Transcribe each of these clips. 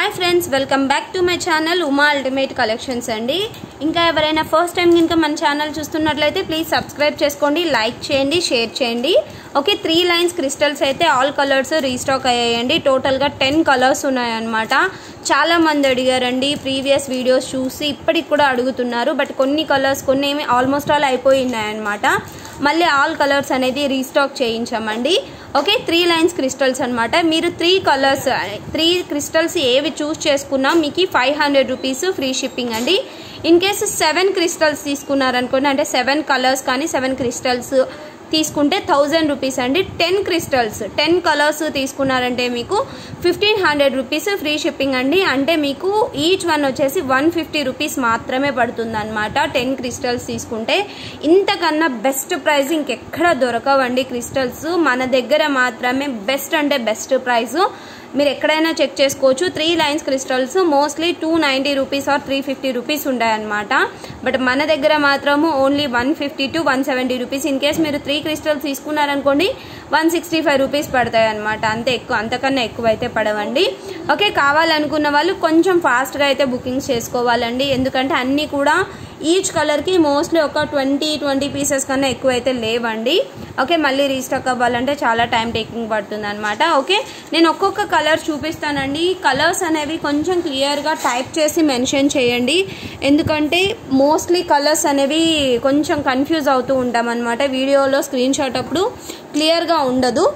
hi friends welcome back to my channel Uma ultimate collections అండి ఇంకా ఎవరైనా ఫస్ట్ టైం కనుక మన ఛానల్ చూస్తున్నట్లయితే ప్లీజ్ సబ్స్క్రైబ్ చేసుకోండి లైక్ చేయండి షేర్ చేయండి ఓకే త్రీ లైన్స్ క్రిస్టల్స్ అయితే ఆల్ కలర్స్ రీస్టాక్ అయ్యాయండి టోటల్గా టెన్ కలర్స్ ఉన్నాయన్నమాట చాలా మంది అడిగారండి ప్రీవియస్ వీడియోస్ చూసి ఇప్పటికి కూడా అడుగుతున్నారు బట్ కొన్ని కలర్స్ కొన్ని ఏమి ఆల్మోస్ట్ ఆల్ అయిపోయి ఉన్నాయన్నమాట మళ్ళీ ఆల్ కలర్స్ అనేది రీస్టాక్ చేయించామండి ఓకే త్రీ లైన్స్ క్రిస్టల్స్ అనమాట మీరు త్రీ కలర్స్ త్రీ క్రిస్టల్స్ ఏవి చూస్ చేసుకున్నా మీకు five hundred rupees free shipping అండి ఇన్ కేసు సెవెన్ క్రిస్టల్స్ తీసుకున్నారనుకోండి అంటే సెవెన్ కలర్స్ కానీ సెవెన్ క్రిస్టల్స్ తీసుకుంటే థౌజండ్ రూపీస్ అండి టెన్ క్రిస్టల్స్ టెన్ కలర్స్ తీసుకున్నారంటే మీకు fifteen hundred rupees free shipping అండి అంటే మీకు ఈచ్ వన్ వచ్చేసి వన్ ఫిఫ్టీ రూపీస్ మాత్రమే పడుతుంది అనమాట టెన్ క్రిస్టల్స్ తీసుకుంటే ఇంతకన్నా బెస్ట్ ప్రైస్ ఇంకెక్కడ దొరకవండి క్రిస్టల్స్ మన దగ్గర మాత్రమే బెస్ట్ అంటే బెస్ట్ ప్రైస్ మీరు ఎక్కడైనా చెక్ చేసుకోవచ్చు three lines crystals mostly two ninety rupees or three fifty rupees ఉంటాయన్నమాట బట్ మన దగ్గర మాత్రము only one fifty to one seventy rupees in case మీరు త్రీ క్రిస్టల్స్ తీసుకున్నారనుకోండి వన్ సిక్స్టీ ఫైవ్ రూపీస్ పడతాయి అనమాట అంతే ఎక్కువ అంతకన్నా ఎక్కువ అయితే పడవండి ఓకే కావాలనుకున్న వాళ్ళు కొంచెం ఫాస్ట్గా అయితే బుకింగ్స్ చేసుకోవాలండి ఎందుకంటే అన్నీ కూడా ఈచ్ కలర్కి మోస్ట్లీ ఒక ట్వంటీ ట్వంటీ పీసెస్ కన్నా ఎక్కువ అయితే లేవండి ఓకే మళ్ళీ రీస్టాక్ అవ్వాలంటే చాలా టైం టేకింగ్ పడుతుంది అనమాట ఓకే నేను ఒక్కొక్క కలర్ చూపిస్తానండి కలర్స్ అనేవి కొంచెం క్లియర్గా టైప్ చేసి మెన్షన్ చేయండి ఎందుకంటే మోస్ట్లీ కలర్స్ అనేవి కొంచెం కన్ఫ్యూజ్ అవుతూ ఉంటాం అనమాట వీడియోలో స్క్రీన్ షాట్ అప్పుడు క్లియర్గా ఉండదు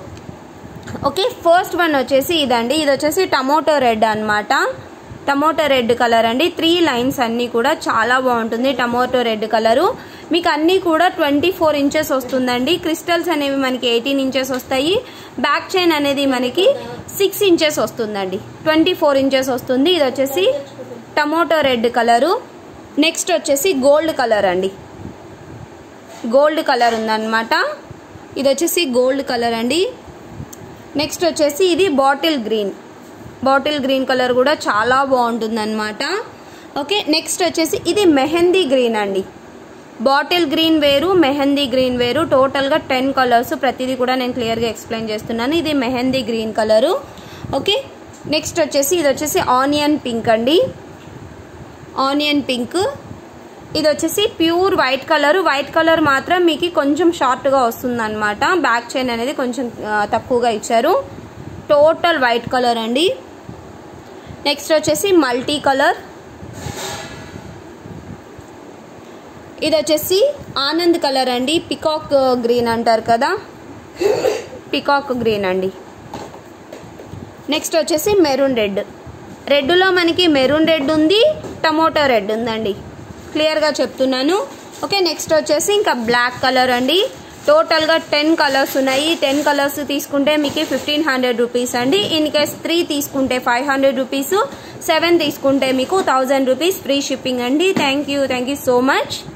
ఓకే ఫస్ట్ వన్ వచ్చేసి ఇదండి ఇది వచ్చేసి టమోటో రెడ్ అనమాట టమోటో రెడ్ కలర్ అండి త్రీ లైన్స్ అన్నీ కూడా చాలా బాగుంటుంది టమోటో రెడ్ కలరు మీకు అన్నీ కూడా ట్వంటీ ఫోర్ ఇంచెస్ వస్తుందండి క్రిస్టల్స్ అనేవి మనకి ఎయిటీన్ ఇంచెస్ వస్తాయి బ్యాక్ చైన్ అనేది మనకి సిక్స్ ఇంచెస్ వస్తుందండి ట్వంటీ ఫోర్ ఇంచెస్ వస్తుంది ఇది వచ్చేసి టమోటో రెడ్ కలరు నెక్స్ట్ వచ్చేసి గోల్డ్ కలర్ అండి గోల్డ్ కలర్ ఉందన్నమాట ఇది వచ్చేసి గోల్డ్ కలర్ అండి నెక్స్ట్ వచ్చేసి ఇది bottle green bottle green colour కూడా చాలా బాగుంటుంది అనమాట ఓకే నెక్స్ట్ వచ్చేసి ఇది మెహందీ గ్రీన్ అండి బాటిల్ గ్రీన్ వేరు మెహందీ గ్రీన్ వేరు టోటల్గా టెన్ కలర్స్ ప్రతిదీ కూడా నేను క్లియర్గా ఎక్స్ప్లెయిన్ చేస్తున్నాను ఇది mehndi green colour okay next వచ్చేసి ఇది వచ్చేసి ఆనియన్ పింక్ అండి ఆనియన్ పింక్ ఇది వచ్చేసి pure white colour white colour మాత్రం మీకు కొంచెం షార్ట్గా వస్తుంది అనమాట బ్యాక్ చైన్ అనేది కొంచెం తక్కువగా ఇచ్చారు టోటల్ వైట్ కలర్ అండి నెక్స్ట్ వచ్చేసి మల్టీ కలర్ ఇది వచ్చేసి ఆనంద్ కలర్ అండి పికాక్ గ్రీన్ అంటారు కదా పికాక్ గ్రీన్ అండి నెక్స్ట్ వచ్చేసి మెరూన్ రెడ్ రెడ్లో మనకి మెరూన్ రెడ్ ఉంది టమోటో రెడ్ ఉందండి క్లియర్గా చెప్తున్నాను ఓకే నెక్స్ట్ వచ్చేసి ఇంకా బ్లాక్ కలర్ అండి టోటల్గా టెన్ కలర్స్ ఉన్నాయి టెన్ కలర్స్ తీసుకుంటే మీకు ఫిఫ్టీన్ హండ్రెడ్ రూపీస్ అండి ఇన్ కేస్ త్రీ తీసుకుంటే ఫైవ్ హండ్రెడ్ రూపీస్ సెవెన్ తీసుకుంటే మీకు థౌజండ్ రూపీస్ ఫ్రీ షిప్పింగ్ అండి thank you thank you so much